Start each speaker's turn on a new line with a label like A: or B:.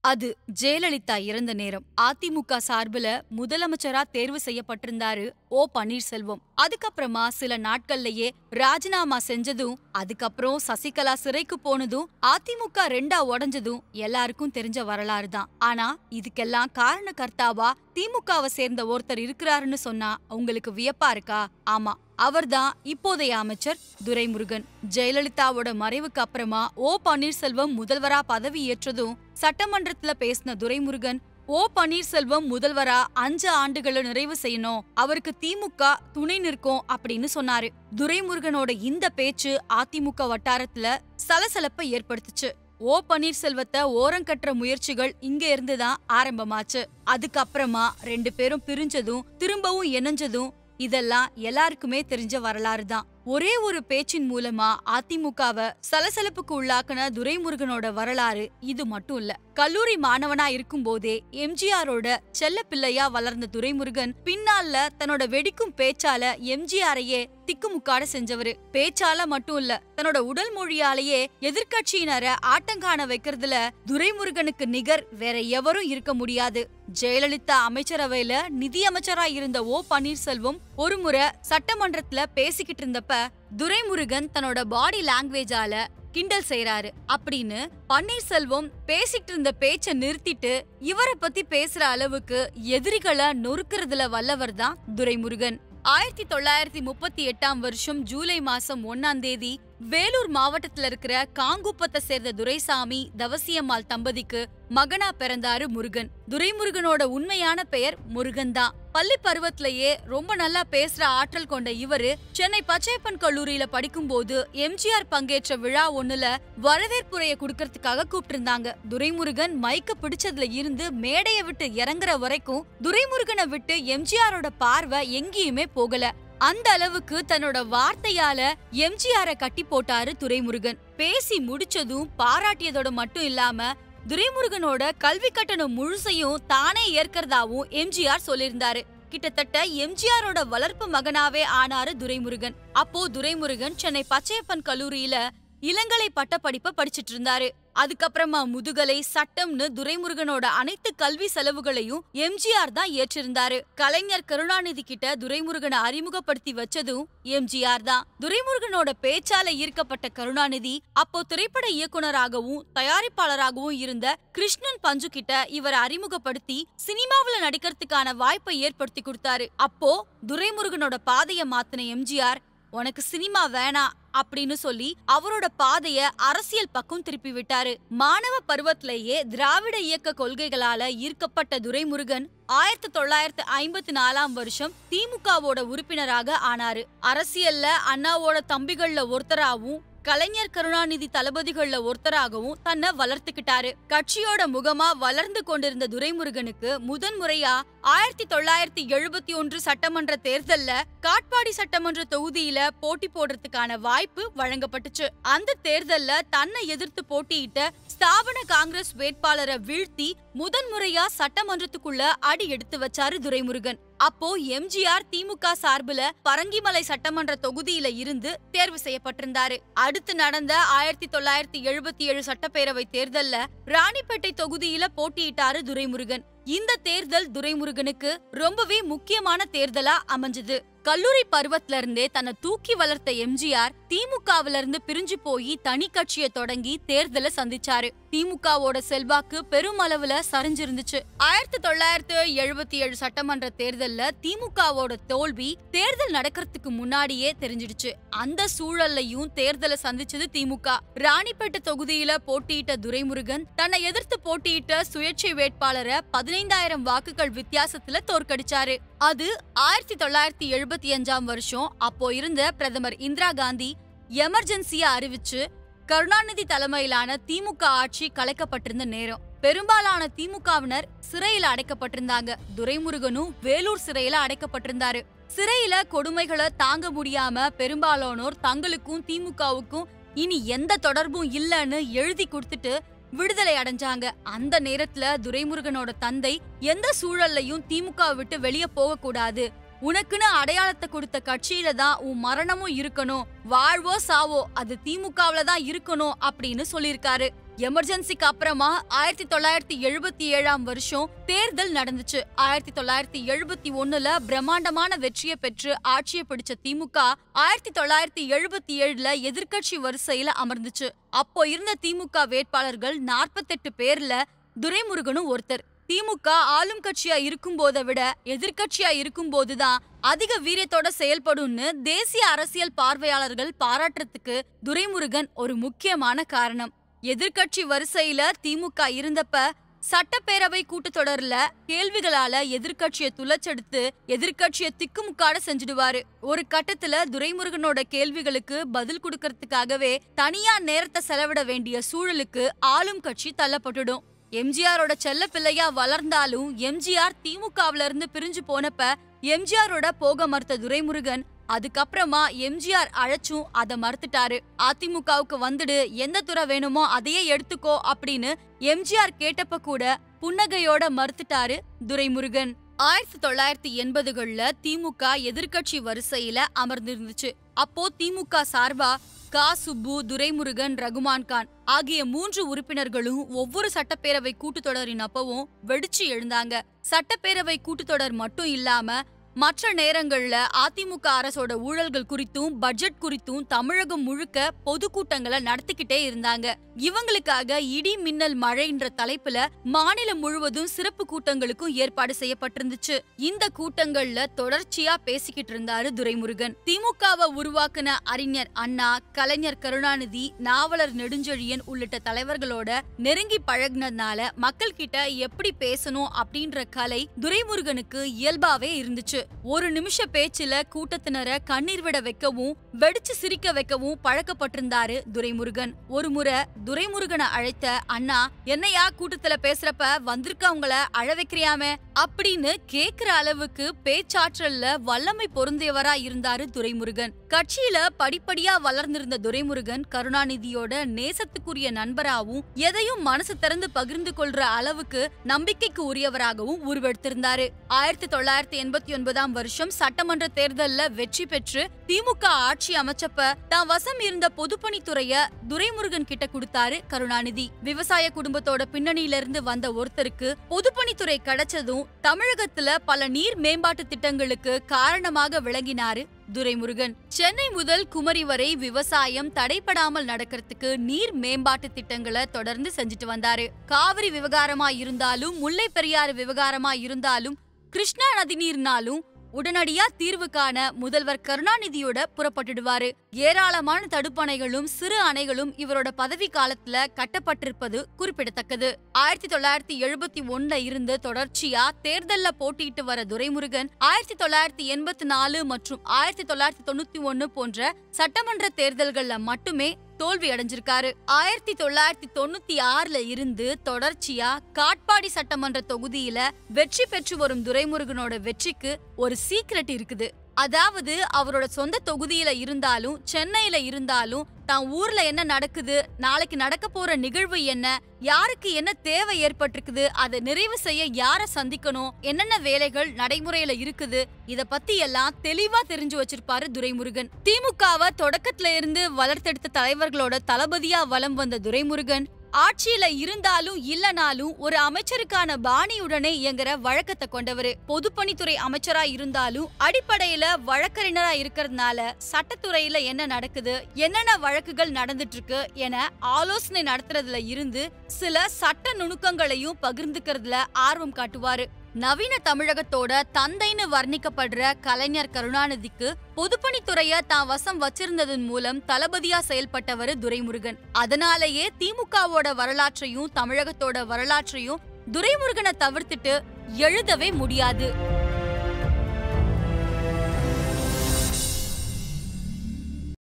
A: அது ஜெயலலிதா இறந்த நேரம் அதிமுக சார்புல முதலமைச்சரா தேர்வு செய்யப்பட்டிருந்தாரு ஓ பன்னீர்செல்வம் அதுக்கப்புறமா சில நாட்கள்லயே ராஜினாமா செஞ்சதும் அதுக்கப்புறம் சசிகலா சிறைக்கு போனதும் அதிமுக ரெண்டா உடைஞ்சதும் எல்லாருக்கும் தெரிஞ்ச வரலாறு தான் ஆனா இதுக்கெல்லாம் காரணகர்த்தாவா திமுகவை சேர்ந்த ஒருத்தர் இருக்கிறாருன்னு சொன்னா உங்களுக்கு வியப்பா இருக்கா ஆமா அவர்தான் இப்போதைய அமைச்சர் துரைமுருகன் ஜெயலலிதாவோட மறைவுக்கு அப்புறமா ஓ பன்னீர்செல்வம் முதல்வரா பதவி ஏற்றதும் சட்டமன்றத்துல பேசின துரைமுருகன் ஓ பன்னீர்செல்வம் முதல்வரா அஞ்சு ஆண்டுகளை நிறைவு செய்யணும் அவருக்கு திமுக துணை நிற்கும் அப்படின்னு சொன்னாரு துரைமுருகனோட இந்த பேச்சு அதிமுக வட்டாரத்துல சலசலப்பை ஏற்படுத்துச்சு ஓ பன்னீர்செல்வத்தை ஓரங்கட்டுற முயற்சிகள் இங்க இருந்துதான் ஆரம்பமாச்சு அதுக்கப்புறமா ரெண்டு பேரும் பிரிஞ்சதும் திரும்பவும் இணைஞ்சதும் இதெல்லாம் எல்லாருக்குமே தெரிஞ்ச வரலாறு தான் ஒரே ஒரு பேச்சின் மூலமா அதிமுகவை சலசலப்புக்கு உள்ளாக்குன துரைமுருகனோட வரலாறு இது மட்டும் இல்ல கல்லூரி மாணவனா இருக்கும்போதே எம்ஜிஆரோட செல்ல பிள்ளையா வளர்ந்த துரைமுருகன் பின்னால தன்னோட வெடிக்கும் பேச்சால எம்ஜிஆரையே திக்குமுக்காட செஞ்சவரு பேச்சால மட்டும் இல்ல தன்னோட உடல் மொழியாலேயே எதிர்க்கட்சியினரை ஆட்டங்காண வைக்கிறதுல துரைமுருகனுக்கு நிகர் வேற எவரும் இருக்க முடியாது ஜெயலலிதா அமைச்சரவையில நிதியமைச்சரா இருந்த ஓ பன்னீர்செல்வம் ஒருமுறை சட்டமன்றத்துல பேசிக்கிட்டு இருந்தப்ப துரைமுருகன் தன்னோட பாடி லாங்குவேஜால கிண்டல் செய்யறாரு அப்படின்னு பன்னீர்செல்வம் பேசிட்டு இருந்த பேச்ச நிறுத்திட்டு இவரை பத்தி பேசுற அளவுக்கு எதிரிகளை நொறுக்கிறதுல வல்லவர் தான் துரைமுருகன் ஆயிரத்தி தொள்ளாயிரத்தி முப்பத்தி எட்டாம் வருஷம் ஜூலை மாசம் ஒன்னாம் தேதி வேலூர் மாவட்டத்துல இருக்கிற காங்குப்பத்தை சேர்ந்த துரைசாமி தவசியம்மாள் தம்பதிக்கு மகனா பிறந்தாரு முருகன் துரைமுருகனோட உண்மையான பெயர் முருகன் தான் பள்ளி பருவத்திலேயே ரொம்ப நல்லா பேசுற ஆற்றல் கொண்ட இவரு சென்னை பச்சையப்பன் கல்லூரியில படிக்கும்போது எம்ஜிஆர் பங்கேற்ற விழா ஒண்ணுல வரவேற்புரைய குடுக்கறதுக்காக கூப்பிட்டிருந்தாங்க துரைமுருகன் மைக்க பிடிச்சதுல இருந்து மேடைய விட்டு இறங்குற வரைக்கும் துரைமுருகனை விட்டு எம்ஜிஆரோட பார்வை எங்கேயுமே போகல அந்த அளவுக்கு தன்னோட வார்த்தையால எம்ஜிஆர கட்டி போட்டாரு துரைமுருகன் பேசி முடிச்சதும் பாராட்டியதோட மட்டும் இல்லாம துரைமுருகனோட கல்வி கட்டணம் முழுசையும் தானே ஏற்கறதாவும் எம்ஜிஆர் சொல்லியிருந்தாரு கிட்டத்தட்ட எம்ஜிஆரோட வளர்ப்பு மகனாவே ஆனாரு துரைமுருகன் அப்போ துரைமுருகன் சென்னை பச்சையப்பன் கல்லூரியில இளங்கலை பட்டப்படிப்ப படிச்சிட்டு இருந்தாரு அதுக்கப்புறமா முதுகலை சட்டம்னு துரைமுருகனோட அனைத்து கல்வி செலவுகளையும் எம்ஜிஆர் தான் ஏற்றிருந்தாரு கலைஞர் கருணாநிதி கிட்ட துரைமுருகனை அறிமுகப்படுத்தி வச்சதும் எம்ஜிஆர் தான் துரைமுருகனோட பேச்சால ஈர்க்கப்பட்ட கருணாநிதி அப்போ திரைப்பட இயக்குனராகவும் தயாரிப்பாளராகவும் இருந்த கிருஷ்ணன் பஞ்சு கிட்ட இவரை அறிமுகப்படுத்தி சினிமாவுல நடிக்கிறதுக்கான வாய்ப்பை ஏற்படுத்தி கொடுத்தாரு அப்போ துரைமுருகனோட பாதைய மாத்தின எம்ஜிஆர் உனக்கு சினிமா வேணாம் அப்படின்னு சொல்லி அவரோட பாதைய அரசியல் பக்கம் திருப்பி விட்டாரு மாணவ பருவத்திலேயே திராவிட இயக்க கொள்கைகளால ஈர்க்கப்பட்ட துரைமுருகன் ஆயிரத்தி தொள்ளாயிரத்தி ஐம்பத்தி நாலாம் வருஷம் திமுகவோட உறுப்பினராக ஆனாரு அரசியல்ல அண்ணாவோட தம்பிகள்ல ஒருத்தராவும் கலைஞர் கருணாநிதி தளபதிகள்ல ஒருத்தராகவும் தன்னை வளர்த்துக்கிட்டாரு கட்சியோட முகமா வளர்ந்து கொண்டிருந்த துரைமுருகனுக்கு முதன்முறையா ஆயிரத்தி தொள்ளாயிரத்தி எழுபத்தி ஒன்று சட்டமன்ற தேர்தல்ல காட்பாடி சட்டமன்ற தொகுதியில போட்டி போடுறதுக்கான வாய்ப்பு வழங்கப்பட்டுச்சு அந்த தேர்தல்ல தன்னை எதிர்த்து போட்டியிட்ட ஸ்தாபன காங்கிரஸ் வேட்பாளரை வீழ்த்தி முதன்முறையா சட்டமன்றத்துக்குள்ள அடி எடுத்து வச்சாரு துரைமுருகன் அப்போ எம்ஜிஆர் திமுக சார்புல பரங்கிமலை சட்டமன்ற தொகுதியில இருந்து தேர்வு செய்யப்பட்டிருந்தாரு அடுத்து நடந்த ஆயிரத்தி தொள்ளாயிரத்தி எழுபத்தி ஏழு சட்டப்பேரவை தேர்தல்ல ராணிப்பேட்டை தொகுதியில போட்டியிட்டாரு துரைமுருகன் இந்த தேர்தல் துரைமுருகனுக்கு ரொம்பவே முக்கியமான தேர்தலா அமைஞ்சது கல்லூரி பருவத்துல இருந்தே தன்னை தூக்கி வளர்த்த எம்ஜிஆர் திமுகவில இருந்து பிரிஞ்சு போய் தனி கட்சியை தொடங்கி தேர்தலை சந்திச்சாரு திமுகவோட செல்வாக்கு பெருமளவுல சரிஞ்சிருந்துச்சு ஆயிரத்தி தொள்ளாயிரத்தி எழுபத்தி ஏழு சட்டமன்ற தேர்தல்ல திமுகவோட தோல்வி தேர்தல் நடக்கிறதுக்கு முன்னாடியே தெரிஞ்சிடுச்சு அந்த சூழல்லையும் தேர்தலை சந்திச்சது திமுக ராணிப்பேட்டை தொகுதியில போட்டியிட்ட துரைமுருகன் தன்னை எதிர்த்து போட்டியிட்ட சுயேட்சை வேட்பாளரை பதினைந்தாயிரம் வாக்குகள் வித்தியாசத்துல தோற்கடிச்சாரு அது ஆயிரத்தி தொள்ளாயிரத்தி எழுபத்தி அஞ்சாம் வருஷம் அப்போ இருந்த பிரதமர் இந்திரா காந்தி எமர்ஜென்சியா அறிவிச்சு கருணாநிதி தலைமையிலான திமுக ஆட்சி கலைக்கப்பட்டிருந்த நேரம் பெரும்பாலான திமுகவினர் சிறையில அடைக்கப்பட்டிருந்தாங்க துரைமுருகனும் வேலூர் சிறையில அடைக்கப்பட்டிருந்தாரு சிறையில கொடுமைகளை தாங்க முடியாம பெரும்பாலானோர் தங்களுக்கும் திமுகவுக்கும் இனி எந்த தொடர்பும் இல்லைன்னு எழுதி கொடுத்துட்டு விடுதலை அடைஞ்சாங்க அந்த நேரத்துல துரைமுருகனோட தந்தை எந்த சூழல்லையும் திமுக விட்டு வெளிய போக கூடாது உனக்குன்னு அடையாளத்தை கொடுத்த கட்சியில தான் உன் மரணமும் இருக்கணும் வாழ்வோ சாவோ அது திமுகவுல தான் இருக்கணும் அப்படின்னு சொல்லியிருக்காரு எமர்ஜென்சிக்கு அப்புறமா ஆயிரத்தி தொள்ளாயிரத்தி எழுபத்தி ஏழாம் வருஷம் தேர்தல் நடந்துச்சு ஆயிரத்தி தொள்ளாயிரத்தி எழுபத்தி ஒண்ணுல பிரம்மாண்டமான வெற்றியை பெற்று ஆட்சியை பிடிச்ச திமுக ஆயிரத்தி தொள்ளாயிரத்தி எழுபத்தி ஏழுல எதிர்க்கட்சி வரிசையில அமர்ந்துச்சு அப்போ இருந்த திமுக வேட்பாளர்கள் நாற்பத்தெட்டு பேர்ல துரைமுருகனும் ஒருத்தர் திமுக ஆளும் கட்சியா இருக்கும் போதை விட எதிர்க்கட்சியா இருக்கும் போதுதான் அதிக வீரியத்தோட செயல்படும்னு தேசிய அரசியல் பார்வையாளர்கள் பாராட்டுறதுக்கு துரைமுருகன் ஒரு முக்கியமான காரணம் எதிர்க்கட்சி வரிசையில திமுக இருந்தப்ப சட்டப்பேரவை கூட்டத்தொடர்ல கேள்விகளால எதிர்க்கட்சிய துளைச்செடுத்து எதிர்க்கட்சிய திக்குமுக்காட செஞ்சிடுவாரு ஒரு கட்டத்துல துரைமுருகனோட கேள்விகளுக்கு பதில் கொடுக்கறதுக்காகவே தனியா நேரத்தை செலவிட வேண்டிய சூழலுக்கு ஆளும் கட்சி தள்ளப்பட்டுடும் எம்ஜிஆரோட செல்ல பிள்ளையா வளர்ந்தாலும் எம்ஜிஆர் திமுகவுல இருந்து பிரிஞ்சு போனப்ப எம்ஜிஆரோட போக மறுத்த துரைமுருகன் அதுக்கப்புறமா எம்ஜிஆர் அழைச்சும் அத மறுத்துட்டாரு அதிமுகவுக்கு வந்துடு எந்த துறை வேணுமோ அதையே எடுத்துக்கோ அப்படின்னு எம்ஜிஆர் கேட்டப்ப கூட புன்னகையோட மறுத்துட்டாரு துரைமுருகன் ஆயிரத்தி தொள்ளாயிரத்தி எண்பதுகள்ல திமுக எதிர்க்கட்சி வரிசையில அமர்ந்திருந்துச்சு அப்போ திமுக சார்பா கா சுப்பு துரைமுருகன் ரகுமான் கான் ஆகிய மூன்று உறுப்பினர்களும் ஒவ்வொரு சட்டப்பேரவை கூட்டத்தொடரின் அப்பவும் வெடிச்சு எழுந்தாங்க சட்டப்பேரவை கூட்டத்தொடர் மட்டும் இல்லாம மற்ற நேரங்கள்ல அதிமுக அரசோட ஊழல்கள் குறித்தும் பட்ஜெட் குறித்தும் தமிழகம் முழுக்க பொதுக்கூட்டங்களை நடத்திக்கிட்டே இருந்தாங்க இவங்களுக்காக இடி மின்னல் மழைன்ற தலைப்புல மாநிலம் முழுவதும் சிறப்பு கூட்டங்களுக்கும் ஏற்பாடு செய்யப்பட்டிருந்துச்சு இந்த கூட்டங்கள்ல தொடர்ச்சியா பேசிக்கிட்டு இருந்தாரு துரைமுருகன் திமுகவை உருவாக்குன அறிஞர் அண்ணா கலைஞர் கருணாநிதி நாவலர் நெடுஞ்செழியன் உள்ளிட்ட தலைவர்களோட நெருங்கி பழகுனதுனால மக்கள் கிட்ட எப்படி பேசணும் அப்படின்ற கலை துரைமுருகனுக்கு இயல்பாவே இருந்துச்சு ஒரு நிமிஷ பேச்சுல கூட்டத்தினரை கண்ணீர் விட வைக்கவும் வெடிச்சு சிரிக்க வைக்கவும் பழக்கப்பட்டிருந்தாரு துரைமுருகன் ஒரு முறை துரைமுருகனை அழைத்த அண்ணா என்னையா கூட்டத்துல பேசுறப்ப வந்திருக்கவங்கள அழ வைக்கிறியாமே அப்படின்னு கேக்குற அளவுக்கு பேச்சாற்றல்ல வல்லமை பொருந்தியவரா இருந்தாரு துரைமுருகன் கட்சியில படிப்படியா வளர்ந்திருந்த துரைமுருகன் கருணாநிதியோட நேசத்துக்குரிய நண்பராகவும் எதையும் மனசு திறந்து பகிர்ந்து கொள்ற அளவுக்கு நம்பிக்கைக்கு உரியவராகவும் உருவெடுத்திருந்தாரு ஆயிரத்தி தொள்ளாயிரத்தி எண்பத்தி ஒன்பதாம் வருஷம் சட்டமன்ற தேர்தல்ல வெற்றி பெற்று திமுக ஆட்சி அமைச்சப்ப தான் வசம் இருந்த பொதுப்பணித்துறைய துரைமுருகன் கிட்ட கொடுத்தாரு கருணாநிதி விவசாய குடும்பத்தோட பின்னணியில இருந்து வந்த ஒருத்தருக்கு பொதுப்பணித்துறை கிடைச்சதும் தமிழகத்துல பல நீர் மேம்பாட்டு திட்டங்களுக்கு காரணமாக விளங்கினாரு துரைமுருகன் சென்னை முதல் குமரி வரை விவசாயம் தடைப்படாமல் நடக்கிறதுக்கு நீர் மேம்பாட்டு திட்டங்களை தொடர்ந்து செஞ்சுட்டு வந்தாரு காவிரி விவகாரமா இருந்தாலும் முல்லை பெரியாறு விவகாரமா இருந்தாலும் கிருஷ்ணா நதிநீர்னாலும் உடனடியா தீர்வு காண முதல்வர் கருணாநிதியோட புறப்பட்டுடுவாரு ஏராளமான தடுப்பணைகளும் சிறு அணைகளும் இவரோட பதவி காலத்துல கட்டப்பட்டிருப்பது குறிப்பிடத்தக்கது ஆயிரத்தி தொள்ளாயிரத்தி எழுபத்தி ஒண்ணுல இருந்து தொடர்ச்சியா தேர்தல்ல போட்டியிட்டு வர துரைமுருகன் ஆயிரத்தி தொள்ளாயிரத்தி எண்பத்தி நாலு மற்றும் ஆயிரத்தி தொள்ளாயிரத்தி தொண்ணூத்தி ஒண்ணு போன்ற சட்டமன்ற தேர்தல்கள்ல மட்டுமே தோல்வி அடைஞ்சிருக்காரு ஆயிரத்தி தொள்ளாயிரத்தி தொண்ணூத்தி ஆறுல இருந்து தொடர்ச்சியா காட்பாடி சட்டமன்ற தொகுதியில வெற்றி பெற்று வரும் துரைமுருகனோட வெற்றிக்கு ஒரு சீக்ரெட் இருக்குது அதாவது அவரோட சொந்த தொகுதியில இருந்தாலும் சென்னையில இருந்தாலும் தான் ஊர்ல என்ன நடக்குது நாளைக்கு நடக்க போற நிகழ்வு என்ன யாருக்கு என்ன தேவை ஏற்பட்டிருக்குது அதை நிறைவு செய்ய யார சந்திக்கணும் என்னென்ன வேலைகள் நடைமுறையில இருக்குது இத பத்தி எல்லாம் தெளிவா தெரிஞ்சு வச்சிருப்பாரு துரைமுருகன் திமுகவை தொடக்கத்துல இருந்து வளர்த்தெடுத்த தலைவர்களோட தளபதியா வலம் வந்த துரைமுருகன் ஆட்சியில இருந்தாலும் இல்லனாலும் ஒரு அமைச்சருக்கான பாணியுடனே இயங்குற வழக்கத்தை கொண்டவரு பொதுப்பணித்துறை அமைச்சரா இருந்தாலும் அடிப்படையில வழக்கறிஞரா இருக்கிறதுனால சட்டத்துறையில என்ன நடக்குது என்னென்ன வழக்குகள் நடந்துட்டு இருக்கு என ஆலோசனை நடத்துறதுல இருந்து சில சட்ட நுணுக்கங்களையும் பகிர்ந்துக்கிறதுல ஆர்வம் காட்டுவாரு நவீன தமிழகத்தோட தந்தைன்னு வர்ணிக்கப்படுற கலைஞர் கருணாநிதிக்கு பொதுப்பணித்துறைய தான் வசம் வச்சிருந்ததன் மூலம் தளபதியா செயல்பட்டவர் துரைமுருகன் அதனாலேயே திமுகவோட வரலாற்றையும் தமிழகத்தோட வரலாற்றையும் துரைமுருகனை தவிர்த்துட்டு எழுதவே முடியாது